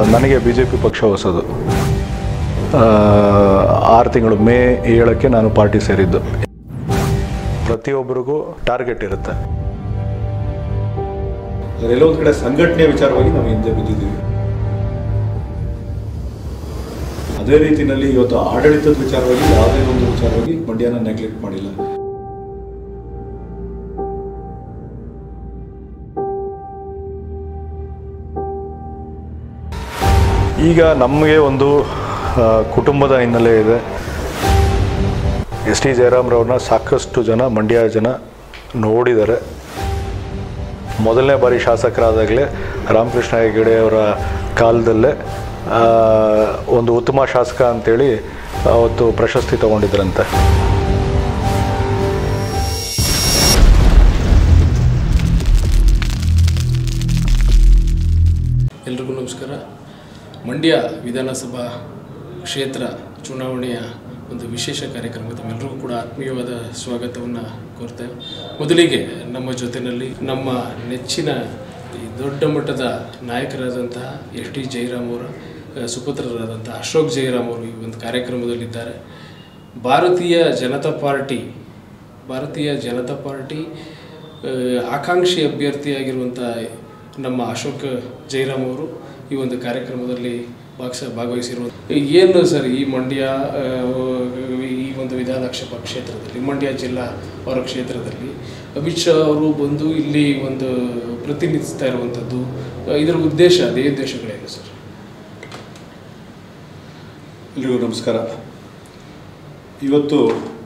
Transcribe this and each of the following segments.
ನನಗೆ B J P ಪಕ್ಷ ಹೊಸದು ಆ, ಆರು ತಿಂಗಳು ಮೇ ಏಳಕ್ಕೆ ನಾನು ಪಾರ್ಟಿ ಸೇರಿದ್ದು ಪ್ರತಿಯೊಬ್ಬರಿಗೂ ಟಾರ್ಗೆಟ್ ಇರುತ್ತೆ ಎಲ್ಲೋ ಒಂದು ಕಡೆ ಸಂಘಟನೆ ವಿಚಾರವಾಗಿ ನಾವು ಹಿಂದೆ ಬಿದ್ದಿದ್ದೀವಿ ಅದೇ ರೀತಿಯಲ್ಲಿ ಇವತ್ತು ಆಡಳಿತದ ವಿಚಾರವಾಗಿ ಯಾವುದೇ ಒಂದು ವಿಚಾರವಾಗಿ ಮಂಡ್ಯನ ನೆಗ್ಲೆಕ್ಟ್ ಮಾಡಿಲ್ಲ ಈಗ ನಮಗೆ ಒಂದು ಆ, ಕುಟುಂಬದ ಹಿನ್ನೆಲೆ ಇದೆ ಎಸ್ ಟಿ ಜಯರಾಮ್ರವ್ರನ್ನ ಸಾಕಷ್ಟು ಜನ ಮಂಡ್ಯ ಜನ ನೋಡಿದ್ದಾರೆ ಮೊದಲನೇ ಬಾರಿ ಶಾಸಕರಾದಾಗಲೇ ರಾಮಕೃಷ್ಣ ಹೆಗಡೆ ಅವರ ಕಾಲದಲ್ಲೇ ಆ, ಒಂದು ಉತ್ತಮ ಶಾಸಕ ಅಂತೇಳಿ ಅವತ್ತು ಪ್ರಶಸ್ತಿ ತಗೊಂಡಿದ್ರಂತೆ ಎಲ್ರಿಗೂ ನಮಸ್ಕಾರ ಮಂಡ್ಯ ವಿಧಾನಸಭಾ ಕ್ಷೇತ್ರ ಚುನಾವಣೆಯ ಒಂದು ವಿಶೇಷ ಕಾರ್ಯಕ್ರಮ ತಮ್ಮೆಲ್ಲರಿಗೂ ಕೂಡ ಆತ್ಮೀಯವಾದ ಸ್ವಾಗತವನ್ನು ಕೋರ್ತೇವೆ ಮೊದಲಿಗೆ ನಮ್ಮ ಜೊತೆಯಲ್ಲಿ ನಮ್ಮ ನೆಚ್ಚಿನ ಈ ದೊಡ್ಡ ಮಟ್ಟದ ನಾಯಕರಾದಂತಹ ಎಸ್ ಟಿ ಜಯರಾಮ್ ಅವರ ಆ, ಸುಪುತ್ರರಾದಂತಹ ಅಶೋಕ್ ಜಯರಾಮ್ ಅವರು ಈ ಒಂದು ಕಾರ್ಯಕ್ರಮದಲ್ಲಿದ್ದಾರೆ ಭಾರತೀಯ ಜನತಾ ಪಾರ್ಟಿ ಭಾರತೀಯ ಜನತಾ ಪಾರ್ಟಿ ಆ, ಆಕಾಂಕ್ಷಿ ಅಭ್ಯರ್ಥಿಯಾಗಿರುವಂಥ ನಮ್ಮ ಅಶೋಕ್ ಜೈರಾಮ್ ಅವರು ಈ ಒಂದು ಕಾರ್ಯಕ್ರಮದಲ್ಲಿ ಭಾಗಸ ಭಾಗವಹಿಸಿರುವ ಏನು ಸರ್ ಈ ಮಂಡ್ಯ ಆ, ಈ ಒಂದು ವಿಧಾನಸಭಾ ಕ್ಷೇತ್ರದಲ್ಲಿ ಮಂಡ್ಯ ಜಿಲ್ಲಾ ಹೊರ ಕ್ಷೇತ್ರದಲ್ಲಿ ಅಮಿತ್ ಶಾ ಅವರು ಬಂದು ಇಲ್ಲಿ ಒಂದು ಪ್ರತಿನಿಧಿಸ್ತಾ ಇರುವಂಥದ್ದು ಆ, ಇದರ ಉದ್ದೇಶ ಅದೇ ಉದ್ದೇಶಗಳೇನು ಸರ್ ಎಲ್ರಿಗೂ ನಮಸ್ಕಾರ ಇವತ್ತು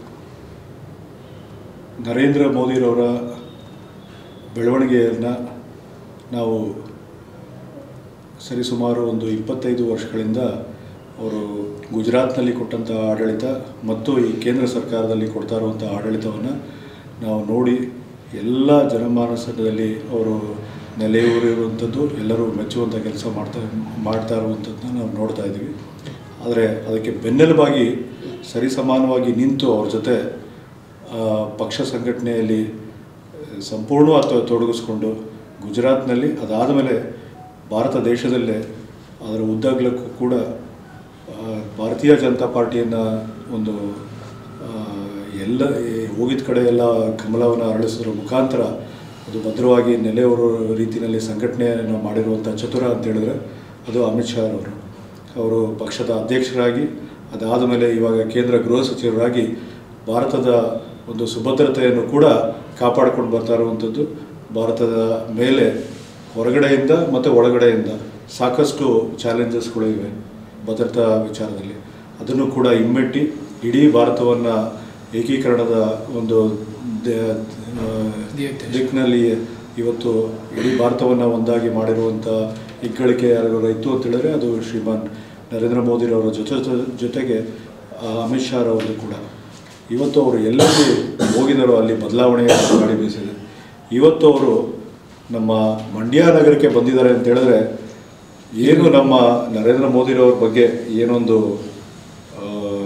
ನರೇಂದ್ರ ಮೋದಿರವರ ಬೆಳವಣಿಗೆಯನ್ನು ನಾವು ಸರಿಸುಮಾರು ಒಂದು ಇಪ್ಪತ್ತೈದು ವರ್ಷಗಳಿಂದ ಅವರು ಗುಜರಾತ್ನಲ್ಲಿ ಕೊಟ್ಟಂಥ ಆಡಳಿತ ಮತ್ತು ಈ ಕೇಂದ್ರ ಸರ್ಕಾರದಲ್ಲಿ ಕೊಡ್ತಾ ಇರುವಂಥ ಆಡಳಿತವನ್ನು ನಾವು ನೋಡಿ ಎಲ್ಲ ಜನಮಾನಸದಲ್ಲಿ ಅವರು ನೆಲೆಯೂರಿರುವಂಥದ್ದು ಎಲ್ಲರೂ ಮೆಚ್ಚುವಂಥ ಕೆಲಸ ಮಾಡ್ತಾ ಮಾಡ್ತಾ ಇರುವಂಥದ್ದನ್ನ ನಾವು ನೋಡ್ತಾ ಇದ್ದೀವಿ ಆದರೆ ಅದಕ್ಕೆ ಬೆನ್ನೆಲುಬಾಗಿ ಸರಿಸಮಾನವಾಗಿ ನಿಂತು ಅವ್ರ ಜೊತೆ ಆ, ಪಕ್ಷ ಸಂಘಟನೆಯಲ್ಲಿ ಸಂಪೂರ್ಣವಾಗಿ ತೊ- ತೊಡಗಿಸ್ಕೊಂಡು ಗುಜರಾತ್ನಲ್ಲಿ ಅದಾದ ಮೇಲೆ ಭಾರತ ದೇಶದಲ್ಲೇ ಅದರ ಉದ್ದಾಗಲಕ್ಕೂ ಕೂಡ ಆ, ಭಾರತೀಯ ಜನತಾ ಪಾರ್ಟಿಯನ್ನು ಒಂದು ಆ, ಎಲ್ಲ ಈ ಹೋಗಿದ ಕಡೆ ಎಲ್ಲ ಕಮಲವನ್ನು ಅರಳಿಸೋದ್ರ ಮುಖಾಂತರ ಅದು ಭದ್ರವಾಗಿ ನೆಲೆಯೂರೋ ರೀತಿಯಲ್ಲಿ ಸಂಘಟನೆಯನ್ನು ಮಾಡಿರುವಂಥ ಚತುರ ಅಂತ ಹೇಳಿದ್ರೆ ಅದು ಅಮಿತ್ ಶಾ ಅವರು ಅವರು ಪಕ್ಷದ ಅಧ್ಯಕ್ಷರಾಗಿ ಅದಾದ ಮೇಲೆ ಇವಾಗ ಕೇಂದ್ರ ಗೃಹ ಸಚಿವರಾಗಿ ಭಾರತದ ಒಂದು ಸುಭದ್ರತೆಯನ್ನು ಕೂಡ ಕಾಪಾಡಿಕೊಂಡು ಬರ್ತಾ ಇರುವಂಥದ್ದು ಭಾರತದ ಮೇಲೆ ಹೊರಗಡೆಯಿಂದ ಮತ್ತು ಒಳಗಡೆಯಿಂದ ಸಾಕಷ್ಟು ಚಾಲೆಂಜಸ್ಗಳು ಇವೆ ಭದ್ರತಾ ವಿಚಾರದಲ್ಲಿ ಅದನ್ನು ಕೂಡ ಹಿಮ್ಮೆಟ್ಟಿ ಇಡೀ ಭಾರತವನ್ನು ಏಕೀಕರಣದ ಒಂದು ದ- ಆ, ದಿಕ್ಕಿನಲ್ಲಿ ಇವತ್ತು ಇಡೀ ಭಾರತವನ್ನು ಒಂದಾಗಿ ಮಾಡಿರುವಂಥ ಹೆಗ್ಗಳಿಕೆ ಯಾರಿಗಾರು ಇತ್ತು ಅಂತ ಹೇಳಿದ್ರೆ ಅದು ಶ್ರೀಮಾನ್ ನರೇಂದ್ರ ಮೋದಿರವರ ಜೊತೆ ಜೊತೆಗೆ ಆ, ಅಮಿತ್ ಶಾ ಅವರದ್ದು ಕೂಡ ಇವತ್ತು ಅವರು ಎಲ್ಲೆಲ್ಲಿ ಹೋಗಿದಾರೋ ಅಲ್ಲಿ ಬದಲಾವಣೆ ಗಾಳಿ ಬೀಸಿದೆ ಇವತ್ತು ಅವರು ನಮ್ಮ ಮಂಡ್ಯ ನಗರಕ್ಕೆ ಬಂದಿದ್ದಾರೆ ಅಂತ ಹೇಳಿದ್ರೆ ಏನು ನಮ್ಮ ನರೇಂದ್ರ ಮೋದಿರವ್ರ ಬಗ್ಗೆ ಏನೊಂದು ಆ,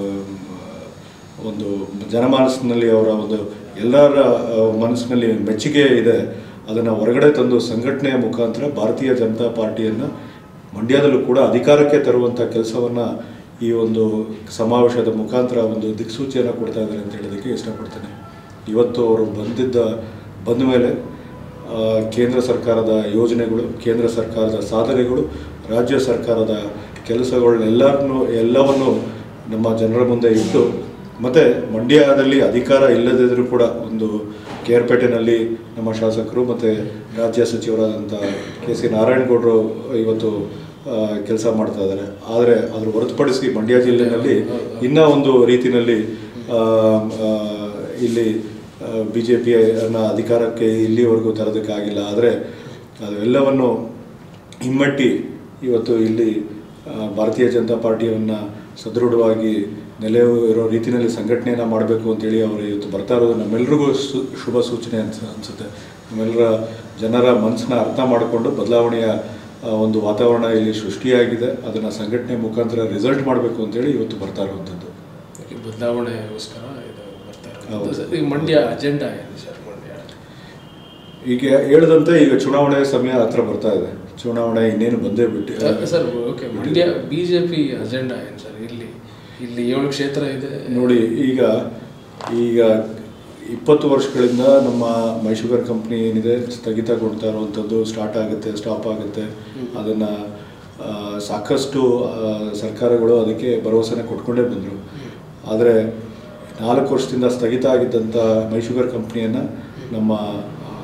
ಒಂದು ಜನಮಾನಸ್ಸಿನಲ್ಲಿ ಅವರ ಒಂದು ಎಲ್ಲರ ಆ, ಮನಸ್ಸಿನಲ್ಲಿ ಮೆಚ್ಚುಗೆ ಇದೆ ಅದನ್ನು ಹೊರಗಡೆ ತಂದು ಸಂಘಟನೆಯ ಮುಖಾಂತರ ಭಾರತೀಯ ಜನತಾ ಪಾರ್ಟಿಯನ್ನು ಮಂಡ್ಯದಲ್ಲೂ ಕೂಡ ಅಧಿಕಾರಕ್ಕೆ ತರುವಂಥ ಕೆಲಸವನ್ನು ಈ ಒಂದು ಸಮಾವೇಶದ ಮುಖಾಂತರ ಒಂದು ದಿಕ್ಸೂಚಿಯನ್ನು ಕೊಡ್ತಾ ಇದ್ದಾರೆ ಅಂತ ಹೇಳೋದಕ್ಕೆ ಇಷ್ಟಪಡ್ತೇನೆ ಇವತ್ತು ಅವರು ಬಂದಿದ್ದ ಬಂದ ಮೇಲೆ ಆ, ಕೇಂದ್ರ ಸರ್ಕಾರದ ಯೋಜನೆಗಳು ಕೇಂದ್ರ ಸರ್ಕಾರದ ಸಾಧನೆಗಳು ರಾಜ್ಯ ಸರ್ಕಾರದ ಕೆಲಸಗಳನ್ನೆಲ್ಲರನ್ನು ಎಲ್ಲವನ್ನು ನಮ್ಮ ಜನರ ಮುಂದೆ ಇಟ್ಟು ಮತ್ತು ಮಂಡ್ಯದಲ್ಲಿ ಅಧಿಕಾರ ಇಲ್ಲದಿದ್ದರೂ ಕೂಡ ಒಂದು ಕೇರ್ಪೇಟೆನಲ್ಲಿ ನಮ್ಮ ಶಾಸಕರು ಮತ್ತು ರಾಜ್ಯ ಸಚಿವರಾದಂಥ ಕೆ ಸಿ ನಾರಾಯಣಗೌಡರು ಇವತ್ತು ಕೆಲಸ ಮಾಡ್ತಾ ಇದ್ದಾರೆ ಆದರೆ ಅದ್ರ ಹೊರತುಪಡಿಸಿ ಮಂಡ್ಯ ಜಿಲ್ಲೆಯಲ್ಲಿ ಇನ್ನೂ ಒಂದು ರೀತಿಯಲ್ಲಿ ಆ, ಆ, ಇಲ್ಲಿ ಬಿ ಜೆ ಪಿಯನ್ನು ಅಧಿಕಾರಕ್ಕೆ ಇಲ್ಲಿವರೆಗೂ ತರೋದಕ್ಕಾಗಿಲ್ಲ ಆದರೆ ಅವೆಲ್ಲವನ್ನು ಹಿಮ್ಮೆಟ್ಟಿ ಇವತ್ತು ಇಲ್ಲಿ ಆ, ಭಾರತೀಯ ಜನತಾ ಪಾರ್ಟಿಯನ್ನು ಸದೃಢವಾಗಿ ನೆಲೆ ಇರೋ ರೀತಿಯಲ್ಲಿ ಸಂಘಟನೆಯನ್ನು ಮಾಡಬೇಕು ಅಂತೇಳಿ ಅವರು ಇವತ್ತು ಬರ್ತಾ ಇರೋದು ನಮ್ಮೆಲ್ರಿಗೂ ಸು ಶುಭ ಸೂಚನೆ ಅನ್ಸ ಅನಿಸುತ್ತೆ ನಮ್ಮೆಲ್ಲರ ಜನರ ಮನಸ್ಸನ್ನ ಅರ್ಥ ಮಾಡಿಕೊಂಡು ಬದಲಾವಣೆಯ ಆ, ಒಂದು ವಾತಾವರಣ ಇಲ್ಲಿ ಸೃಷ್ಟಿಯಾಗಿದೆ ಅದನ್ನು ಸಂಘಟನೆ ಮುಖಾಂತರ ರಿಸಲ್ಟ್ ಮಾಡಬೇಕು ಅಂತೇಳಿ ಇವತ್ತು ಬರ್ತಾ ಇರುವಂಥದ್ದು ಈ ಬದಲಾವಣೆಗೋಸ್ಕರ ಇದು ಬರ್ತಾ ಇರೋದು ಹೌದು. ಸರ್, ಈ ಮಂಡ್ಯ ಅಜೆಂಡಾ ಏನು ಸರ್ ಮಂಡ್ಯ ಈಗ ಹೇಳಿದಂತೆ ಈಗ ಚುನಾವಣೆ ಸಮಯ ಹತ್ರ ಬರ್ತಾ ಇದೆ ಚುನಾವಣೆ ಇನ್ನೇನು ಬಂದೇ ಬಿಟ್ಟು sir okay Mandya B J P agenda ಏನು ಸರ್ ಇಲ್ಲಿ ಇಲ್ಲಿ ಏಳು ಕ್ಷೇತ್ರ ಇದೆ ನೋಡಿ ಈಗ ಈಗ ಇಪ್ಪತ್ತು ವರ್ಷಗಳಿಂದ ನಮ್ಮ ಮೈಶುಗರ್ ಕಂಪ್ನಿ ಏನಿದೆ ಸ್ಥಗಿತಗೊಳ್ತಾ ಇರುವಂಥದ್ದು ಸ್ಟಾರ್ಟ್ ಆಗುತ್ತೆ ಸ್ಟಾಪ್ ಆಗುತ್ತೆ ಅದನ್ನು ಸಾಕಷ್ಟು ಆ, ಸರ್ಕಾರಗಳು ಅದಕ್ಕೆ ಭರವಸೆನ ಕೊಟ್ಕೊಂಡೇ ಬಂದರು ಆದರೆ ನಾಲ್ಕು ವರ್ಷದಿಂದ ಸ್ಥಗಿತ ಆಗಿದ್ದಂಥ ಮೈಶುಗರ್ ಕಂಪ್ನಿಯನ್ನು ನಮ್ಮ ಆ,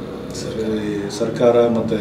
ಈ ಸರ್ಕಾರ ಮತ್ತು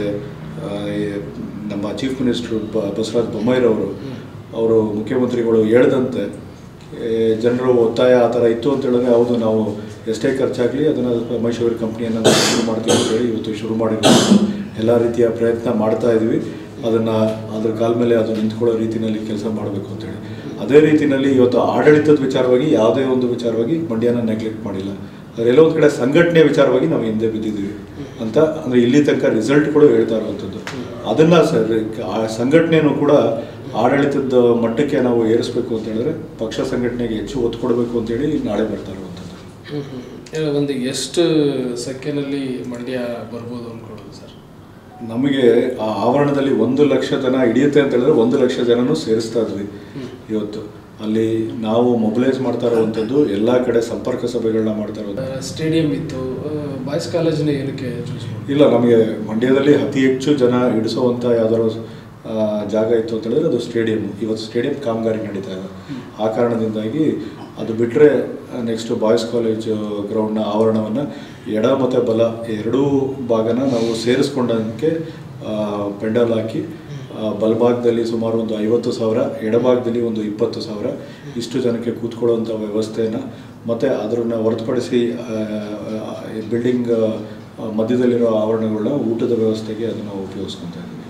ನಮ್ಮ ಚೀಫ್ ಮಿನಿಸ್ಟ್ರು ಬ ಬಸವರಾಜ ಬೊಮ್ಮಾಯಿರವರು ಅವರು ಮುಖ್ಯಮಂತ್ರಿಗಳು ಹೇಳ್ದಂತೆ ಜನರು ಒತ್ತಾಯ ಆ ಥರ ಇತ್ತು ಅಂತ ಹೇಳಿದ್ರೆ ಹೌದು ನಾವು ಎಷ್ಟೇ ಖರ್ಚಾಗಲಿ ಅದನ್ನು ಮೈಸೂರು ಕಂಪ್ನಿಯನ್ನು ನಾವು ಶುರು ಮಾಡ್ತೀವಿ ಅಂತ ಹೇಳಿ ಇವತ್ತು ಶುರು ಮಾಡಿರೋದು ಎಲ್ಲ ರೀತಿಯ ಪ್ರಯತ್ನ ಮಾಡ್ತಾ ಇದ್ವಿ ಅದನ್ನು ಅದ್ರ ಕಾಲ ಮೇಲೆ ಅದು ನಿಂತ್ಕೊಳ್ಳೋ ರೀತಿಯಲ್ಲಿ ಕೆಲಸ ಮಾಡಬೇಕು ಅಂತೇಳಿ ಅದೇ ರೀತಿಯಲ್ಲಿ ಇವತ್ತು ಆಡಳಿತದ ವಿಚಾರವಾಗಿ ಯಾವುದೇ ಒಂದು ವಿಚಾರವಾಗಿ ಮಂಡ್ಯನ ನೆಗ್ಲೆಕ್ಟ್ ಮಾಡಿಲ್ಲ ಅದೆಲ್ಲ ಒಂದು ಕಡೆ ಸಂಘಟನೆ ವಿಚಾರವಾಗಿ ನಾವು ಹಿಂದೆ ಬಿದ್ದಿದ್ದೀವಿ ಅಂತ ಅಂದರೆ ಇಲ್ಲಿ ತನಕ ರಿಸಲ್ಟ್ಗಳು ಹೇಳ್ತಾ ಇರುವಂಥದ್ದು ಅದನ್ನು ಸರ್ ಆ ಸಂಘಟನೆಯೂ ಕೂಡ ಆಡಳಿತದ ಮಟ್ಟಕ್ಕೆ ನಾವು ಏರಿಸಬೇಕು ಅಂತ ಹೇಳಿದ್ರೆ ಪಕ್ಷ ಸಂಘಟನೆಗೆ ಹೆಚ್ಚು ಒತ್ತು ಕೊಡಬೇಕು ಅಂತೇಳಿ ನಾಳೆ ಬರ್ತಾ ಇರುವಂಥದ್ದು ಹ್ಮ್, ಹ್ಮ್. ಈಗ ಒಂದು ಎಷ್ಟು ಸೆಕೆಂಡಲ್ಲಿ ಮಂಡ್ಯ ಬರ್ಬೋದು ಅನ್ಕೊಳ್ಳೋದು ಸರ್ ನಮಗೆ ಆ ಆವರಣದಲ್ಲಿ ಒಂದು ಲಕ್ಷ ಜನ ಹಿಡಿಯುತ್ತೆ ಅಂತ ಹೇಳಿದ್ರೆ ಒಂದು ಲಕ್ಷ ಜನನೂ ಸೇರಿಸ್ತಾ ಇದ್ವಿ ಇವತ್ತು ಅಲ್ಲಿ ನಾವು ಮೊಬಿಲೈಸ್ ಮಾಡ್ತಾ ಇರುವಂಥದ್ದು ಎಲ್ಲ ಕಡೆ ಸಂಪರ್ಕ ಸಭೆಗಳನ್ನ ಮಾಡ್ತಾ ಇರೋದು ಸ್ಟೇಡಿಯಂ ಇತ್ತು ಬಾಯ್ಸ್ ಕಾಲೇಜ್ನ ಏನಕ್ಕೆ ಚೂಸ್ ಮಾಡಿ ಇಲ್ಲ ನಮಗೆ ಮಂಡ್ಯದಲ್ಲಿ ಅತಿ ಹೆಚ್ಚು ಜನ ಹಿಡಿಸುವಂಥ ಯಾವ್ದಾದ್ರು ಆ, ಜಾಗ ಇತ್ತು ಅಂತ ಹೇಳಿದ್ರೆ ಅದು ಸ್ಟೇಡಿಯಂ ಇವತ್ತು ಸ್ಟೇಡಿಯಂ ಕಾಮಗಾರಿ ನಡೀತಾ ಇದೆ ಆ ಕಾರಣದಿಂದಾಗಿ ಅದು ಬಿಟ್ಟರೆ ನೆಕ್ಸ್ಟ್ ಬಾಯ್ಸ್ ಕಾಲೇಜ್ ಗ್ರೌಂಡ್ನ ಆವರಣವನ್ನು ಎಡ ಮತ್ತು ಬಲ ಎರಡೂ ಭಾಗನ ನಾವು ಸೇರಿಸ್ಕೊಂಡಂಗೆ ಪೆಂಡಲ್ ಹಾಕಿ ಆ, ಬಲಭಾಗದಲ್ಲಿ ಸುಮಾರು ಒಂದು ಐವತ್ತು ಸಾವಿರ ಎಡಭಾಗದಲ್ಲಿ ಒಂದು ಇಪ್ಪತ್ತು ಸಾವಿರ ಇಷ್ಟು ಜನಕ್ಕೆ ಕೂತ್ಕೊಳ್ಳುವಂಥ ವ್ಯವಸ್ಥೆಯನ್ನು ಮತ್ತು ಅದನ್ನು ಹೊರತುಪಡಿಸಿ ಬಿಲ್ಡಿಂಗ್ ಮಧ್ಯದಲ್ಲಿರೋ ಆವರಣಗಳನ್ನ ಊಟದ ವ್ಯವಸ್ಥೆಗೆ ಅದನ್ನು ಉಪಯೋಗಿಸ್ಕೊತಾ ಇದ್ದೀವಿ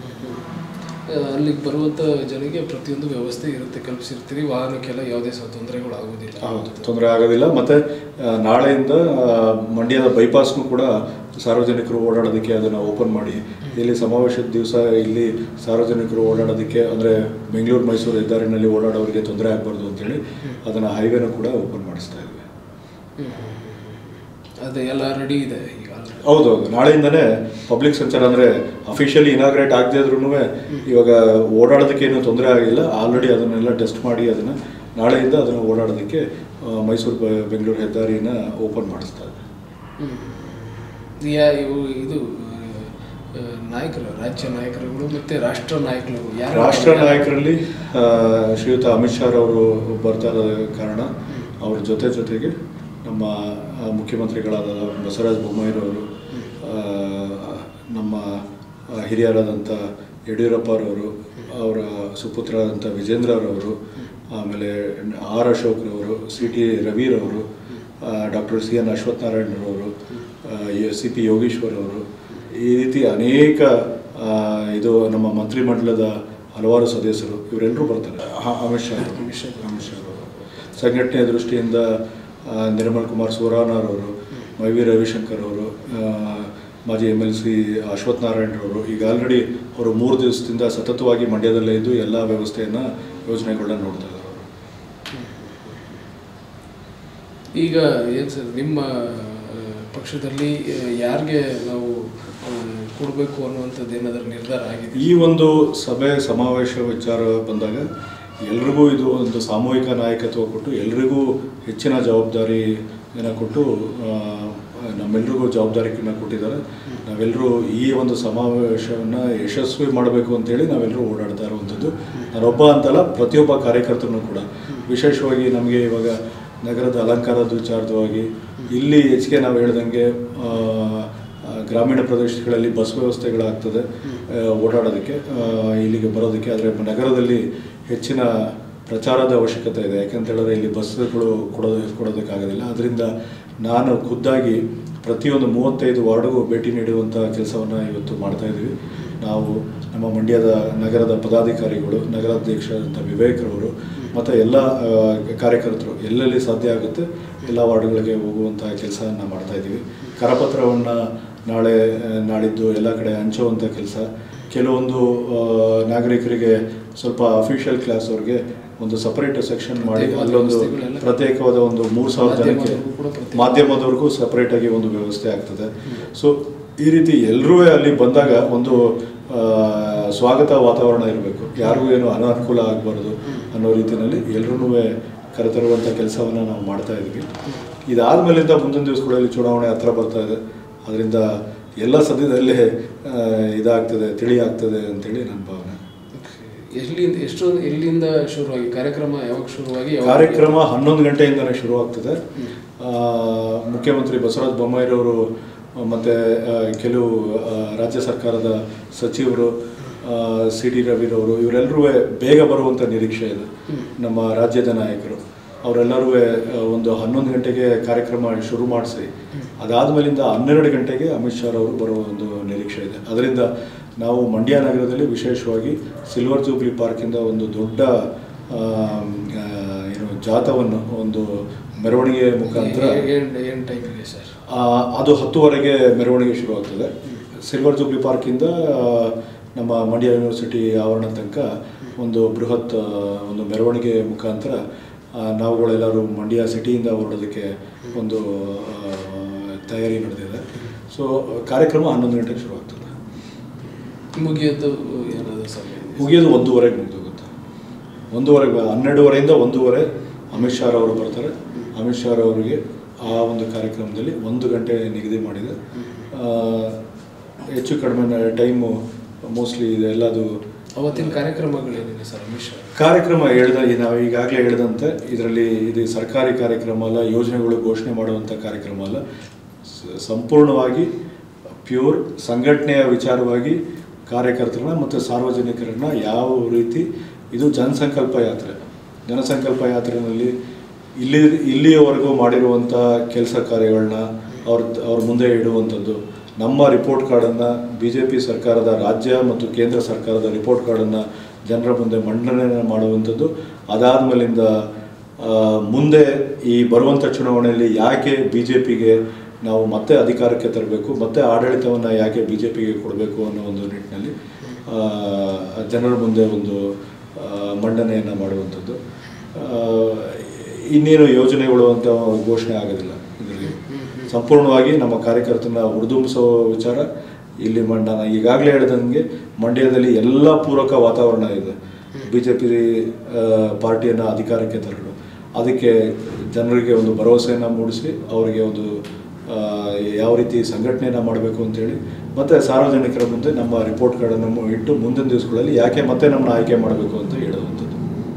ಆ, ಅಲ್ಲಿಗೆ ಬರುವಂಥ ಜನರಿಗೆ ಪ್ರತಿಯೊಂದು ವ್ಯವಸ್ಥೆ ಇರುತ್ತೆ ಕಲ್ಪಿಸಿರ್ತೀರಿ ವಾಹನಕ್ಕೆಲ್ಲ ಯಾವುದೇ ಸಹ ತೊಂದರೆಗಳು ಆಗೋದಿಲ್ಲ ಹೌದು ತೊಂದರೆ ಆಗೋದಿಲ್ಲ ಮತ್ತು ನಾಳೆಯಿಂದ ಆ, ಮಂಡ್ಯದ ಬೈಪಾಸ್ನು ಕೂಡ ಸಾರ್ವಜನಿಕರು ಓಡಾಡೋದಕ್ಕೆ ಅದನ್ನು ಓಪನ್ ಮಾಡಿ ಇಲ್ಲಿ ಸಮಾವೇಶದ ದಿವಸ ಇಲ್ಲಿ ಸಾರ್ವಜನಿಕರು ಓಡಾಡೋದಕ್ಕೆ ಅಂದರೆ ಬೆಂಗಳೂರು ಮೈಸೂರು ಹೆದ್ದಾರಿನಲ್ಲಿ ಓಡಾಡೋರಿಗೆ ತೊಂದರೆ ಆಗಬಾರ್ದು ಅಂತೇಳಿ ಅದನ್ನು ಹೈವೇನೂ ಕೂಡ ಓಪನ್ ಮಾಡಿಸ್ತಾ ಇದ್ವಿ ಹ್ಮ್, ಹ್ಮ್, ಹ್ಮ್. ಅದು ಎಲ್ಲ ರೆಡಿ ಇದೆ ಈಗ already. ಹೌದೌದು ನಾಳೆಯಿಂದನೇ ಪಬ್ಲಿಕ್ ಸಂಚಾರ ಅಂದರೆ ಅಫಿಷಿಯಲಿ ಇನಾಗ್ರೇಟ್ ಆಗದೇ ಇದ್ರೂ ಇವಾಗ ಓಡಾಡೋದಕ್ಕೆ ಏನೂ ತೊಂದರೆ ಆಗಿಲ್ಲ ಆಲ್ರೆಡಿ ಅದನ್ನೆಲ್ಲ ಟೆಸ್ಟ್ ಮಾಡಿ ಅದನ್ನು ನಾಳೆಯಿಂದ ಅದನ್ನು ಓಡಾಡೋದಕ್ಕೆ ಆ, ಮೈಸೂರು ಬೆ- ಬೆಂಗಳೂರು ಹೆದ್ದಾರಿನ ಓಪನ್ ಮಾಡಿಸ್ತಾ ಇದೆ ಹ್ಮ್. ಯಾ ಇವು ಇದು ಆ, ನಾಯಕರು ರಾಜ್ಯ ನಾಯಕರುಗಳು ಮತ್ತೆ ರಾಷ್ಟ್ರ ನಾಯಕರುಗಳು ಯಾರು ರಾಷ್ಟ್ರ ನಾಯಕರಲ್ಲಿ ಆ, ಶ್ರೀಯುತ ಅಮಿತ್ ಶಾ ಅವರು ಬರ್ತಾ ಇರೋ ಕಾರಣ ಅವ್ರ ಜೊತೆ ಜೊತೆಗೆ ನಮ್ಮ ಆ, ಮುಖ್ಯಮಂತ್ರಿಗಳಾದ ಬಸವರಾಜ ಬೊಮ್ಮಾಯಿರವರು ಆ, ನಮ್ಮ ಆ, ಹಿರಿಯರಾದಂಥ ಯಡಿಯೂರಪ್ಪರವರು ಅವರ ಸುಪುತ್ರರಾದಂಥ ವಿಜೇಂದ್ರರವರು ಆಮೇಲೆ ಆರ್ ಅಶೋಕ್ರವರು ಸಿ ಟಿ ರವಿರವರು ಡಾಕ್ಟರ್ ಸಿ ಎನ್ ಅಶ್ವತ್ಥನಾರಾಯಣರವರು ಸಿ ಪಿ ಯೋಗೀಶ್ವರ್ ಅವರು ಈ ರೀತಿ ಅನೇಕ ಆ, ಇದು ನಮ್ಮ ಮಂತ್ರಿಮಂಡಲದ ಹಲವಾರು ಸದಸ್ಯರು ಇವರೆಲ್ಲರೂ ಬರ್ತಾರೆ ಆ- ಅಮಿತ್ ಶಾ ಅವರು. ಅಮಿತ್ ಶಾ. ಅಮಿತ್ ಶಾ ಅವರು ಸಂಘಟನೆಯ ದೃಷ್ಟಿಯಿಂದ ಆ, ನಿರ್ಮಲ್ ಕುಮಾರ್ ಸೋರಾನರ್ ಅವರು ಮೈ ವಿ ರವಿಶಂಕರ್ ಅವರು ಆ, ಮಾಜಿ ಎಮ್ ಎಲ್ ಸಿ ಅಶ್ವಥ್ ನಾರಾಯಣರವರು ಈಗ ಆಲ್ರೆಡಿ ಅವರು ಮೂರು ದಿವಸದಿಂದ ಸತತವಾಗಿ ಮಂಡ್ಯದಲ್ಲೇ ಇದ್ದು ಎಲ್ಲ ವ್ಯವಸ್ಥೆಯನ್ನು ಯೋಜನೆಗಳನ್ನ ನೋಡ್ತಾ ಇದ್ದಾರೆ ಅವರು ಈಗ ಏನು ಸರ್ ನಿಮ್ಮ ಆ, ಪಕ್ಷದಲ್ಲಿ ಆ, ಯಾರಿಗೆ ನಾವು ಕೊಡಬೇಕು ಅನ್ನುವಂಥದ್ದು ಏನಾದರೂ ನಿರ್ಧಾರ ಆಗಿದೆ ಈ ಒಂದು ಸಭೆ ಸಮಾವೇಶ ವಿಚಾರ ಬಂದಾಗ ಎಲ್ರಿಗೂ ಇದು ಒಂದು ಸಾಮೂಹಿಕ ನಾಯಕತ್ವ ಕೊಟ್ಟು ಎಲ್ರಿಗೂ ಹೆಚ್ಚಿನ ಜವಾಬ್ದಾರಿಯನ್ನು ಕೊಟ್ಟು ಆ, ನಮ್ಮೆಲ್ರಿಗೂ ಜವಾಬ್ದಾರಿಯನ್ನು ಕೊಟ್ಟಿದ್ದಾರೆ ನಾವೆಲ್ಲರೂ ಈ ಒಂದು ಸಮಾವೇಶವನ್ನು ಯಶಸ್ವಿ ಮಾಡಬೇಕು ಅಂತೇಳಿ ನಾವೆಲ್ಲರೂ ಓಡಾಡ್ತಾ ಇರುವಂಥದ್ದು ನಾನೊಬ್ಬ ಅಂತಲ್ಲ ಪ್ರತಿಯೊಬ್ಬ ಕಾರ್ಯಕರ್ತನೂ ಕೂಡ ವಿಶೇಷವಾಗಿ ನಮಗೆ ಇವಾಗ ನಗರದ ಅಲಂಕಾರದ ವಿಚಾರವಾಗಿ ಇಲ್ಲಿ ಹೆಚ್ಚಿಗೆ ನಾವು ಹೇಳ್ದಂಗೆ ಆ, ಆ, ಗ್ರಾಮೀಣ ಪ್ರದೇಶಗಳಲ್ಲಿ ಬಸ್ ವ್ಯವಸ್ಥೆಗಳಾಗ್ತದೆ ಆ, ಓಡಾಡೋದಕ್ಕೆ ಆ, ಇಲ್ಲಿಗೆ ಬರೋದಕ್ಕೆ ಆದರೆ ನಗರದಲ್ಲಿ ಹೆಚ್ಚಿನ ಪ್ರಚಾರದ ಅವಶ್ಯಕತೆ ಇದೆ ಯಾಕಂತ ಹೇಳಿದ್ರೆ ಇಲ್ಲಿ ಬಸ್ಗಳು ಕೊಡೋದು ಕೊಡೋದಕ್ಕಾಗೋದಿಲ್ಲ ಅದರಿಂದ ನಾನು ಖುದ್ದಾಗಿ ಪ್ರತಿಯೊಂದು ಮೂವತ್ತೈದು ವಾರ್ಡ್ಗೂ ಭೇಟಿ ನೀಡುವಂಥ ಕೆಲಸವನ್ನು ಇವತ್ತು ಮಾಡ್ತಾ ಇದ್ದೀವಿ ನಾವು ನಮ್ಮ ಮಂಡ್ಯದ ನಗರದ ಪದಾಧಿಕಾರಿಗಳು ನಗರಾಧ್ಯಕ್ಷರಾದಂಥ ವಿವೇಕ್ರವರು ಮತ್ತು ಎಲ್ಲ ಆ, ಕಾರ್ಯಕರ್ತರು ಎಲ್ಲೆಲ್ಲಿ ಸಾಧ್ಯ ಆಗುತ್ತೆ ಎಲ್ಲ ವಾರ್ಡ್ಗಳಿಗೆ ಹೋಗುವಂಥ ಕೆಲಸವನ್ನು ಮಾಡ್ತಾ ಇದ್ದೀವಿ ಕರಪತ್ರವನ್ನು ನಾಳೆ ಆ, ನಾಳಿದ್ದು ಎಲ್ಲ ಕಡೆ ಹಂಚುವಂಥ ಕೆಲಸ ಕೆಲವೊಂದು ಆ, ನಾಗರಿಕರಿಗೆ ಸ್ವಲ್ಪ ಅಫಿಷಿಯಲ್ ಕ್ಲಾಸ್ ಅವ್ರಿಗೆ ಒಂದು ಸಪರೇಟ್ ಸೆಕ್ಷನ್ ಮಾಡಿ ಪ್ರತ್ಯೇಕವಾದ ಅಲ್ಲೊಂದು ವ್ಯವಸ್ಥೆಗಳೆಲ್ಲ ಪ್ರತ್ಯೇಕವಾದ ಒಂದು ಮೂರು ಸಾವಿರ ಜನಕ್ಕೆ ಮಾಧ್ಯಮದವ್ರಿಗೂ ಕೂಡ ಪ್ರತ್ಯೇಕ. ಮಾಧ್ಯಮದವ್ರಿಗೂ ಸಪರೇಟಾಗಿ ಒಂದು ವ್ಯವಸ್ಥೆ ಆಗ್ತದೆ ಸೊ ಈ ರೀತಿ ಎಲ್ಲರೂ ಅಲ್ಲಿ ಬಂದಾಗ ಒಂದು ಆ, ಸ್ವಾಗತ ವಾತಾವರಣ ಇರಬೇಕು ಯಾರಿಗೂ ಏನು ಅನಾನುಕೂಲ ಆಗಬಾರ್ದು ಅನ್ನೋ ರೀತಿಯಲ್ಲಿ ಎಲ್ಲರೂ ಕರೆತರುವಂಥ ಕೆಲಸವನ್ನು ನಾವು ಮಾಡ್ತಾ ಇದ್ವಿ ಇದಾದ ಮೇಲಿಂದ ಮುಂದಿನ ದಿವಸಗಳಲ್ಲಿ ಚುನಾವಣೆ ಹತ್ರ ಬರ್ತಾ ಇದೆ ಅದರಿಂದ ಎಲ್ಲ ಸದ್ಯದಲ್ಲೇ ಆ, ಇದಾಗ್ತದೆ ತಿಳಿ ಆಗ್ತದೆ ಅಂತೇಳಿ ನನ್ನ ಭಾವನೆ ಎಲ್ಲಿಂದ ಎಷ್ಟು ಎಲ್ಲಿಂದ ಶುರುವಾಗಿ ಕಾರ್ಯಕ್ರಮ ಯಾವಾಗ ಶುರುವಾಗಿ ಯಾವಾಗ ಕಾರ್ಯಕ್ರಮ ಹನ್ನೊಂದು ಗಂಟೆಯಿಂದನೇ ಶುರು ಆಗ್ತದೆ ಆ, ಮುಖ್ಯಮಂತ್ರಿ ಬಸವರಾಜ ಬೊಮ್ಮಾಯಿರವರು ಮತ್ತು ಕೆಲವು ಆ, ರಾಜ್ಯ ಸರ್ಕಾರದ ಸಚಿವರು ಸಿ ಡಿ ರವಿರವರು ಇವರೆಲ್ಲರೂ ಬೇಗ ಬರುವಂಥ ನಿರೀಕ್ಷೆ ಇದೆ ನಮ್ಮ ರಾಜ್ಯದ ನಾಯಕರು ಅವರೆಲ್ಲರೂ ಒಂದು ಹನ್ನೊಂದು ಗಂಟೆಗೆ ಕಾರ್ಯಕ್ರಮ ಶುರು ಮಾಡಿಸಿ ಅದಾದಮೇಲಿಂದ ಹನ್ನೆರಡು ಗಂಟೆಗೆ ಅಮಿತ್ ಶಾ ಅವರು ಬರುವ ಒಂದು ನಿರೀಕ್ಷೆ ಇದೆ ಅದರಿಂದ ನಾವು ಮಂಡ್ಯ ನಗರದಲ್ಲಿ ವಿಶೇಷವಾಗಿ ಸಿಲ್ವರ್ ಜೂಬ್ಲಿ ಪಾರ್ಕಿಂದ ಒಂದು ದೊಡ್ಡ ಆ, ಆ, ಏನು ಜಾಥವನ್ನು ಒಂದು ಮೆರವಣಿಗೆ ಮುಖಾಂತರ ಏನು ಏನು ಟೈಮಿಗೆ ಸರ್ ಆ, ಅದು ಹತ್ತುವರೆಗೆ ಮೆರವಣಿಗೆ ಶುರುವಾಗ್ತದೆ ಸಿಲ್ವರ್ ಜೂಬ್ಲಿ ಪಾರ್ಕಿಂದ ಆ, ನಮ್ಮ ಮಂಡ್ಯ ಯೂನಿವರ್ಸಿಟಿ ಆವರಣ ತನಕ ಒಂದು ಬೃಹತ್ ಆ, ಒಂದು ಮೆರವಣಿಗೆ ಮುಖಾಂತರ ಆ, ನಾವುಗಳೆಲ್ಲರೂ ಮಂಡ್ಯ ಸಿಟಿಯಿಂದ ಹೊರಡೋದಕ್ಕೆ ಒಂದು ಆ, ತಯಾರಿ ನಡೆದಿದೆ ಸೊ ಕಾರ್ಯಕ್ರಮ ಹನ್ನೊಂದು ಗಂಟೆಗೆ ಶುರುವಾಗ್ತದೆ ಮುಗಿಯೋದು ಏನಾದ್ರು ಸಮಯ ಇದೆ? ಮುಗಿಯೋದು ಒಂದೂವರೆಗೆ ಮುಗಿದೋಗುತ್ತೆ ಒಂದೂವರೆಗೆ ಹನ್ನೆರಡುವರೆಯಿಂದ ಒಂದೂವರೆ ಅಮಿತ್ ಶಾ ಅವರು ಬರ್ತಾರೆ ಅಮಿತ್ ಶಾ ಅವರಿಗೆ ಆ ಒಂದು ಕಾರ್ಯಕ್ರಮದಲ್ಲಿ ಒಂದು ಗಂಟೆ ನಿಗದಿ ಮಾಡಿದೆ ಆ, ಹೆಚ್ಚು ಕಡಿಮೆ ಟೈಮು ಮೋಸ್ಟ್ಲಿ ಇದೆಲ್ಲದು ಅವತ್ತಿನ ಕಾರ್ಯಕ್ರಮಗಳೇನಿದೆ ಸರ್ ಅಮಿತ್ ಶಾ ಕಾರ್ಯಕ್ರಮ ಹೇಳ್ದ ಈ ನಾವು ಈಗಾಗಲೇ ಹೇಳಿದಂತೆ ಇದರಲ್ಲಿ ಇದು ಸರ್ಕಾರಿ ಕಾರ್ಯಕ್ರಮ ಅಲ್ಲ ಯೋಜನೆಗಳು ಘೋಷಣೆ ಮಾಡುವಂಥ ಕಾರ್ಯಕ್ರಮ ಅಲ್ಲ ಸ- ಸಂಪೂರ್ಣವಾಗಿ ಪ್ಯೂರ್ ಸಂಘಟನೆಯ ವಿಚಾರವಾಗಿ ಕಾರ್ಯಕರ್ತರನ್ನ ಮತ್ತು ಸಾರ್ವಜನಿಕರನ್ನ ಯಾವ ರೀತಿ ಇದು ಜನಸಂಕಲ್ಪ ಯಾತ್ರೆ ಜನಸಂಕಲ್ಪ ಯಾತ್ರೆಯಲ್ಲಿ ಇಲ್ಲಿ ಇಲ್ಲಿಯವರೆಗೂ ಮಾಡಿರುವಂಥ ಕೆಲಸ ಕಾರ್ಯಗಳನ್ನ ಅವ್ರ ಅವ್ರ ಮುಂದೆ ಇಡುವಂಥದ್ದು ನಮ್ಮ ರಿಪೋರ್ಟ್ ಕಾರ್ಡನ್ನು ಬಿ ಜೆ ಪಿ ಸರ್ಕಾರದ ರಾಜ್ಯ ಮತ್ತು ಕೇಂದ್ರ ಸರ್ಕಾರದ ರಿಪೋರ್ಟ್ ಕಾರ್ಡನ್ನು ಜನರ ಮುಂದೆ ಮಂಡನೆ ಮಾಡುವಂಥದ್ದು ಅದಾದಮೇಲಿಂದ ಮುಂದೆ ಈ ಬರುವಂಥ ಚುನಾವಣೆಯಲ್ಲಿ ಯಾಕೆ ಬಿ ಜೆ ಪಿಗೆ ನಾವು ಮತ್ತೆ ಅಧಿಕಾರಕ್ಕೆ ತರಬೇಕು ಮತ್ತೆ ಆಡಳಿತವನ್ನು ಯಾಕೆ ಬಿ ಜೆ ಪಿಗೆ ಕೊಡಬೇಕು ಅನ್ನೋ ಒಂದು ನಿಟ್ಟಿನಲ್ಲಿ ಆ, ಜನರ ಮುಂದೆ ಒಂದು ಆ, ಮಂಡನೆಯನ್ನು ಮಾಡುವಂಥದ್ದು ಆ, ಇನ್ನೇನು ಯೋಜನೆಗಳು ಅಂತ ಘೋಷಣೆ ಆಗೋದಿಲ್ಲ ಇದರಲ್ಲಿ ಸಂಪೂರ್ಣವಾಗಿ ನಮ್ಮ ಕಾರ್ಯಕರ್ತನ ಹುರಿದುಂಬಿಸೋ ವಿಚಾರ ಇಲ್ಲಿ ಮ- ನಾನು ಈಗಾಗಲೇ ಹೇಳಿದಂಗೆ ಮಂಡ್ಯದಲ್ಲಿ ಎಲ್ಲ ಪೂರಕ ವಾತಾವರಣ ಇದೆ ಬಿ ಜೆ ಪಿ ಪಾರ್ಟಿಯನ್ನು ಅಧಿಕಾರಕ್ಕೆ ತರಲು ಅದಕ್ಕೆ ಜನರಿಗೆ ಒಂದು ಭರವಸೆಯನ್ನು ಮೂಡಿಸಿ ಅವರಿಗೆ ಒಂದು ಆ, ಯಾವ ರೀತಿ ಸಂಘಟನೆಯನ್ನು ಮಾಡಬೇಕು ಅಂತೇಳಿ ಮತ್ತು ಸಾರ್ವಜನಿಕರ ಮುಂದೆ ನಮ್ಮ ರಿಪೋರ್ಟ್ ಕಾರ್ಡನ್ನು ಇಟ್ಟು ಮುಂದಿನ ದಿವಸಗಳಲ್ಲಿ ಯಾಕೆ ಮತ್ತೆ ನಮ್ಮನ್ನ ಆಯ್ಕೆ ಮಾಡಬೇಕು ಅಂತ ಹೇಳುವಂಥದ್ದು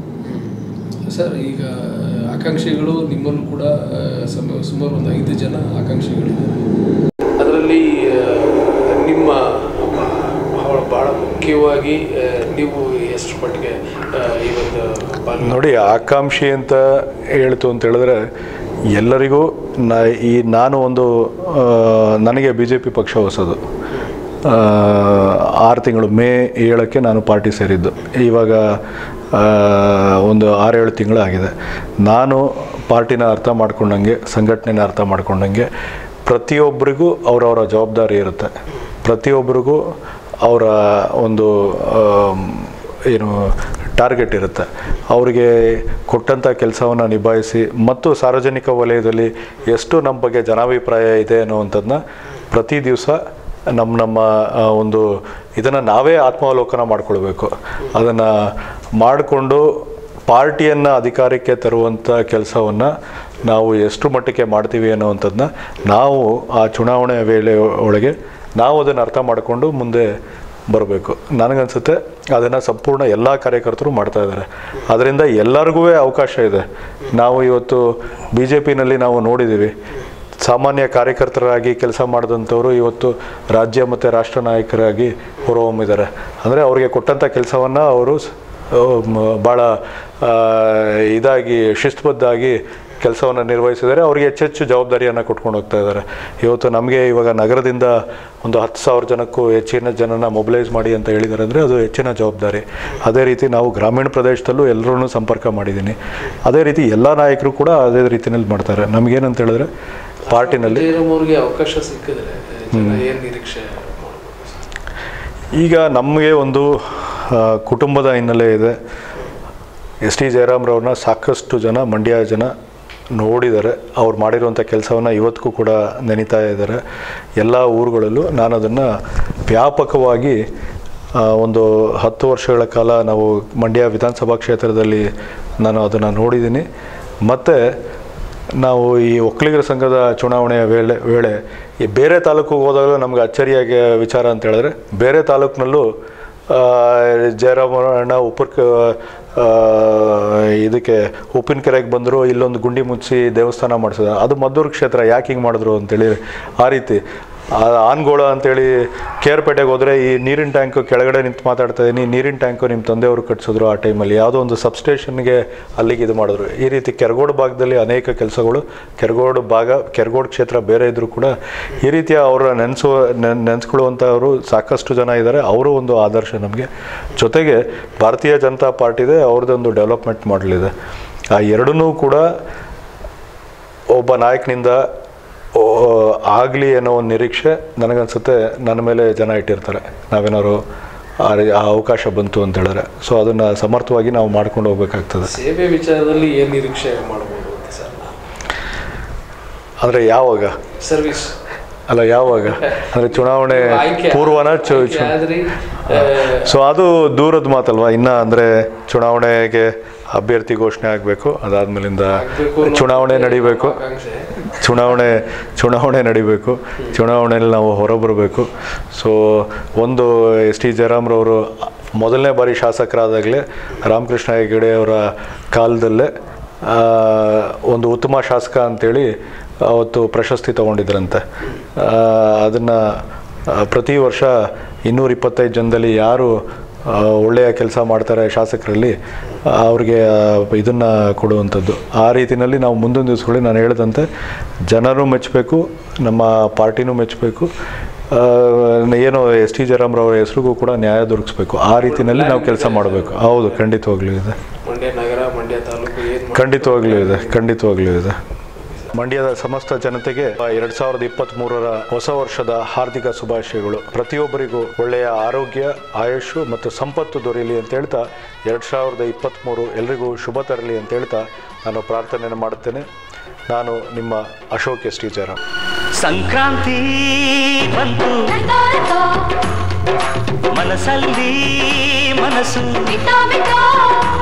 ಸರ್ ಈಗ ಆಕಾಂಕ್ಷಿಗಳು ನಿಮ್ಮಲ್ಲೂ ಕೂಡ ಆ, ಸಮ ಸುಮಾರು ಒಂದು ಐದು ಜನ ಆಕಾಂಕ್ಷಿಗಳಿದ್ದಾರೆ ಅದರಲ್ಲಿ ನಿಮ್ಮ ಬಹಳ ಭಾಳ ಮುಖ್ಯವಾಗಿ ಆ, ನೀವು ಎಷ್ಟು ಮಟ್ಟಿಗೆ ಆ, ಇವತ್ತು ಪಾಲ್ಗೊಳ್ಳಿ ನೋಡಿ ಆಕಾಂಕ್ಷಿ ಅಂತ ಹೇಳ್ತು ಅಂತ ಹೇಳಿದ್ರೆ ಎಲ್ಲರಿಗೂ ನಾ ಈ ನಾನು ಒಂದು ಆ, ನನಗೆ ಬಿ ಜೆ ಪಿ ಪಕ್ಷ ಹೊಸದು ಆ, ಆರು ತಿಂಗಳು ಮೇ ಏಳಕ್ಕೆ ನಾನು ಪಾರ್ಟಿ ಸೇರಿದ್ದು ಇವಾಗ ಆ, ಒಂದು ಆರೇಳು ತಿಂಗಳು ಆಗಿದೆ ನಾನು ಪಾರ್ಟಿನ ಅರ್ಥ ಮಾಡ್ಕೊಂಡಂಗೆ ಸಂಘಟನೆನ ಅರ್ಥ ಮಾಡ್ಕೊಂಡಂಗೆ ಪ್ರತಿಯೊಬ್ಬರಿಗೂ ಅವರವರ ಜವಾಬ್ದಾರಿ ಇರುತ್ತೆ ಪ್ರತಿಯೊಬ್ಬರಿಗೂ ಅವರ ಒಂದು ಆಮ್, ಏನು ಟಾರ್ಗೆಟ್ ಇರುತ್ತೆ ಅವರಿಗೆ ಕೊಟ್ಟಂಥ ಕೆಲಸವನ್ನು ನಿಭಾಯಿಸಿ ಮತ್ತು ಸಾರ್ವಜನಿಕ ವಲಯದಲ್ಲಿ ಎಷ್ಟು ನಮ್ಮ ಬಗ್ಗೆ ಜನಾಭಿಪ್ರಾಯ ಇದೆ ಅನ್ನುವಂಥದ್ದನ್ನ ಪ್ರತಿ ದಿವಸ ನಮ್ಮ ನಮ್ಮ ಆ, ಒಂದು ಇದನ್ನು ನಾವೇ ಆತ್ಮಾವಲೋಕನ ಮಾಡ್ಕೊಳ್ಬೇಕು ಅದನ್ನು ಮಾಡಿಕೊಂಡು ಪಾರ್ಟಿಯನ್ನು ಅಧಿಕಾರಕ್ಕೆ ತರುವಂಥ ಕೆಲಸವನ್ನು ನಾವು ಎಷ್ಟು ಮಟ್ಟಕ್ಕೆ ಮಾಡ್ತೀವಿ ಅನ್ನುವಂಥದ್ದನ್ನ ನಾವು ಆ ಚುನಾವಣೆ ವೇಳೆ ಒಳಗೆ ನಾವು ಅದನ್ನು ಅರ್ಥ ಮಾಡಿಕೊಂಡು ಮುಂದೆ ಬರಬೇಕು ನನಗನ್ಸುತ್ತೆ ಅದನ್ನು ಸಂಪೂರ್ಣ ಎಲ್ಲ ಕಾರ್ಯಕರ್ತರು ಮಾಡ್ತಾ ಇದ್ದಾರೆ ಅದರಿಂದ ಎಲ್ಲರಿಗೂ ಅವಕಾಶ ಇದೆ ನಾವು ಇವತ್ತು ಬಿ ಜೆ ಪಿನಲ್ಲಿ ನಾವು ನೋಡಿದ್ದೀವಿ ಸಾಮಾನ್ಯ ಕಾರ್ಯಕರ್ತರಾಗಿ ಕೆಲಸ ಮಾಡಿದಂಥವರು ಇವತ್ತು ರಾಜ್ಯ ಮತ್ತು ರಾಷ್ಟ್ರ ನಾಯಕರಾಗಿ ಹೊರಹೊಮ್ಮಿದ್ದಾರೆ ಅಂದರೆ ಅವರಿಗೆ ಕೊಟ್ಟಂಥ ಕೆಲಸವನ್ನು ಅವರು ಭಾಳ ಇದಾಗಿ ಶಿಸ್ತುಬದ್ಧಾಗಿ ಕೆಲಸವನ್ನು ನಿರ್ವಹಿಸಿದ್ದಾರೆ ಅವರಿಗೆ ಹೆಚ್ಚೆಚ್ಚು ಜವಾಬ್ದಾರಿಯನ್ನು ಕೊಟ್ಕೊಂಡು ಹೋಗ್ತಾ ಇದ್ದಾರೆ ಇವತ್ತು ನಮಗೆ ಇವಾಗ ನಗರದಿಂದ ಒಂದು ಹತ್ತು ಸಾವಿರ ಜನಕ್ಕೂ ಹೆಚ್ಚಿನ ಜನನ ಮೊಬಿಲೈಸ್ ಮಾಡಿ ಅಂತ ಹೇಳಿದ್ದಾರೆ ಅಂದರೆ ಅದು ಹೆಚ್ಚಿನ ಜವಾಬ್ದಾರಿ ಅದೇ ರೀತಿ ನಾವು ಗ್ರಾಮೀಣ ಪ್ರದೇಶದಲ್ಲೂ ಎಲ್ಲರೂ ಸಂಪರ್ಕ ಮಾಡಿದ್ದೀನಿ ಅದೇ ರೀತಿ ಎಲ್ಲ ನಾಯಕರು ಕೂಡ ಅದೇ ರೀತಿಯಲ್ಲಿ ಮಾಡ್ತಾರೆ ನಮಗೇನಂತ ಹೇಳಿದ್ರೆ ಪಾರ್ಟಿನಲ್ಲಿ ಅವ್ರಿಗೆ ಅವಕಾಶ ಸಿಕ್ಕಿದ್ರೆ ಜನ ಏನು ನಿರೀಕ್ಷೆ ಮಾಡ್ಬೋದು ಸರ್? ಈಗ ನಮಗೆ ಒಂದು ಆ, ಕುಟುಂಬದ ಹಿನ್ನೆಲೆ ಇದೆ ಎಸ್ ಟಿ ಜಯರಾಮ್ರವ್ರನ್ನ ಸಾಕಷ್ಟು ಜನ ಮಂಡ್ಯ ಜನ ನೋಡಿದ್ದಾರೆ ಅವ್ರು ಮಾಡಿರುವಂಥ ಕೆಲಸವನ್ನು ಇವತ್ತಿಗೂ ಕೂಡ ನೆನೀತಾ ಇದ್ದಾರೆ ಎಲ್ಲ ಊರುಗಳಲ್ಲೂ ನಾನು ಅದನ್ನು ವ್ಯಾಪಕವಾಗಿ ಆ, ಒಂದು ಹತ್ತು ವರ್ಷಗಳ ಕಾಲ ನಾವು ಮಂಡ್ಯ ವಿಧಾನಸಭಾ ಕ್ಷೇತ್ರದಲ್ಲಿ ನಾನು ಅದನ್ನು ನೋಡಿದ್ದೀನಿ ಮತ್ತು ನಾವು ಈ ಒಕ್ಕಲಿಗರ ಸಂಘದ ಚುನಾವಣೆಯ ವೇಳೆ ವೇಳೆ ಈ ಬೇರೆ ತಾಲೂಕಿಗೆ ಹೋದಾಗಲೂ ನಮ್ಗೆ ಅಚ್ಚರಿಯಾಗಿ ವಿಚಾರ ಅಂತ ಹೇಳಿದ್ರೆ ಬೇರೆ ತಾಲೂಕಿನಲ್ಲೂ ಜಯರಾಮಣ್ಣ ಉಪ್ಪರ್ಕ ಆ, ಇದಕ್ಕೆ ಉಪ್ಪಿನಕೆರೆಗೆ ಬಂದರು ಇಲ್ಲೊಂದು ಗುಂಡಿ ಮುಚ್ಚಿ ದೇವಸ್ಥಾನ ಮಾಡಿಸಿದ್ರು ಅದು ಮದ್ದೂರು ಕ್ಷೇತ್ರ ಯಾಕೆ ಹಿಂಗೆ ಮಾಡಿದ್ರು ಅಂತೇಳಿ ಆ ರೀತಿ ಆ ಆನ್ಗೋಳ ಅಂತೇಳಿ ಕೇರ್ಪೇಟೆಗೆ ಹೋದರೆ ಈ ನೀರಿನ ಟ್ಯಾಂಕ್ ಕೆಳಗಡೆ ನಿಂತು ಮಾತಾಡ್ತಾ ಇದ್ದೀನಿ ನೀರಿನ ಟ್ಯಾಂಕು ನಿಮ್ಮ ತಂದೆಯವರು ಕಟ್ಸಿದ್ರು ಆ ಟೈಮಲ್ಲಿ ಯಾವುದೋ ಒಂದು ಸಬ್ಸ್ಟೇಷನ್ಗೆ ಅಲ್ಲಿಗೆ ಇದು ಮಾಡಿದ್ರು ಈ ರೀತಿ ಕೆರಗೋಡು ಭಾಗದಲ್ಲಿ ಅನೇಕ ಕೆಲಸಗಳು ಕೆರಗೋಡು ಭಾಗ ಕೆರಗೋಡು ಕ್ಷೇತ್ರ ಬೇರೆ ಇದ್ದರೂ ಕೂಡ ಈ ರೀತಿಯ ಅವರ ನೆನೆಸುವ ನೆನೆಸ್ಕೊಳ್ಳುವಂಥವರು ಸಾಕಷ್ಟು ಜನ ಇದ್ದಾರೆ ಅವರು ಒಂದು ಆದರ್ಶ ನಮಗೆ ಜೊತೆಗೆ ಭಾರತೀಯ ಜನತಾ ಪಾರ್ಟಿದೆ ಅವ್ರದ್ದೊಂದು ಡೆವಲಪ್ಮೆಂಟ್ ಮಾಡಲಿದೆ ಆ ಎರಡನ್ನೂ ಕೂಡ ಒಬ್ಬ ನಾಯಕನಿಂದ ಆಗಲಿ ಅನ್ನೋ ಒಂದು ನಿರೀಕ್ಷೆ ನನಗನ್ಸುತ್ತೆ ನನ್ನ ಮೇಲೆ ಜನ ಇಟ್ಟಿರ್ತಾರೆ ನಾವೇನಾದ್ರು ಆ ರೀ- ಆ ಅವಕಾಶ ಬಂತು ಅಂತ ಹೇಳಿದ್ರೆ ಸೊ ಅದನ್ನು ಸಮರ್ಥವಾಗಿ ನಾವು ಮಾಡ್ಕೊಂಡು ಹೋಗ್ಬೇಕಾಗ್ತದೆ ಸೇವೆ ವಿಚಾರದಲ್ಲಿ ಏನು ನಿರೀಕ್ಷೆ ಮಾಡ್ಬೋದು ಅಂತ ಸರ್ ಅಂದರೆ ಯಾವಾಗ ಸರ್ವಿಸ್ ಅಲ್ಲ ಯಾವಾಗ ಅಂದರೆ ಚುನಾವಣೆ ಪೂರ್ವನ ಚು ಚು ಆದ್ರಿ ಸೊ ಅದು ದೂರದ ಮಾತಲ್ವಾ ಇನ್ನು ಅಂದರೆ ಚುನಾವಣೆಗೆ ಅಭ್ಯರ್ಥಿ ಘೋಷಣೆ ಆಗಬೇಕು ಅದಾದ್ಮೇಲಿಂದ ಚುನಾವಣೆ ನಡಿಬೇಕು ಚುನಾವಣೆ ಚುನಾವಣೆ ನಡಿಬೇಕು ಚುನಾವಣೆಯಲ್ಲಿ ನಾವು ಹೊರಬರಬೇಕು ಸೊ ಒಂದು ಎಸ್ ಟಿ ಜಯರಾಮ್ರವರು ಮೊದಲನೇ ಬಾರಿ ಶಾಸಕರಾದಾಗಲೇ ರಾಮಕೃಷ್ಣ ಹೆಗಡೆ ಅವರ ಕಾಲದಲ್ಲೇ ಆ, ಒಂದು ಉತ್ತಮ ಶಾಸಕ ಅಂತೇಳಿ ಅವತ್ತು ಪ್ರಶಸ್ತಿ ತಗೊಂಡಿದ್ರಂತೆ ಅದನ್ನು ಪ್ರತಿ ವರ್ಷ ಇನ್ನೂರ ಇಪ್ಪತ್ತೈದು ಜನದಲ್ಲಿ ಯಾರು ಆ, ಒಳ್ಳೆಯ ಕೆಲಸ ಮಾಡ್ತಾರೆ ಶಾಸಕರಲ್ಲಿ ಅವ್ರಿಗೆ ಇದನ್ನು ಕೊಡುವಂಥದ್ದು ಆ ರೀತಿಯಲ್ಲಿ ನಾವು ಮುಂದಿನ ದಿವಸಗಳಲ್ಲಿ ನಾನು ಹೇಳಿದಂತೆ ಜನರು ಮೆಚ್ಚಬೇಕು ನಮ್ಮ ಪಾರ್ಟಿನೂ ಮೆಚ್ಚಬೇಕು ಆ, ಏನು ಎಸ್ ಟಿ ಜಯರಾಮ್ರವರ ಹೆಸರಿಗೂ ಕೂಡ ನ್ಯಾಯ ದೊರಕಿಸ್ಬೇಕು ಆ ರೀತಿಯಲ್ಲಿ ನಾವು ಕೆಲಸ ಮಾಡಬೇಕು ಹೌದು ಖಂಡಿತವಾಗ್ಲೂ ಇದೆ ಮಂಡ್ಯ ನಗರ ಮಂಡ್ಯ ತಾಲೂಕು ಏನು ಖಂಡಿತವಾಗ್ಲೂ ಇದೆ ಖಂಡಿತವಾಗ್ಲೂ ಇದೆ ಮಂಡ್ಯದ ಸಮಸ್ತ ಜನತೆಗೆ ಎರಡ್ ಸಾವಿರದ ಇಪ್ಪತ್ತ್ ಮೂರರ ಹೊಸ ವರ್ಷದ ಹಾರ್ದಿಕ ಶುಭಾಶಯಗಳು ಪ್ರತಿಯೊಬ್ಬರಿಗೂ ಒಳ್ಳೆಯ ಆರೋಗ್ಯ ಆಯುಷು ಮತ್ತು ಸಂಪತ್ತು ದೊರೆಯಲಿ ಅಂತ ಹೇಳ್ತಾ ಎರಡ್ ಸಾವಿರದ ಇಪ್ಪತ್ತ್ಮೂರು ಎಲ್ರಿಗೂ ಶುಭ ತರಲಿ ಅಂತ ಹೇಳ್ತಾ ನಾನು ಪ್ರಾರ್ಥನೆಯನ್ನು ಮಾಡುತ್ತೇನೆ ನಾನು ನಿಮ್ಮ ಅಶೋಕ್ ಎಸ್ ಟಿ ಜಯರಾಮ್ ಸಂಕ್ರಾಂತಿ ಬಂತು ಮನಸ್ಸಲ್ಲಿ ಮನಸ್ಸು ಬಿತ್ತೋ ಬಿತ್ತೋ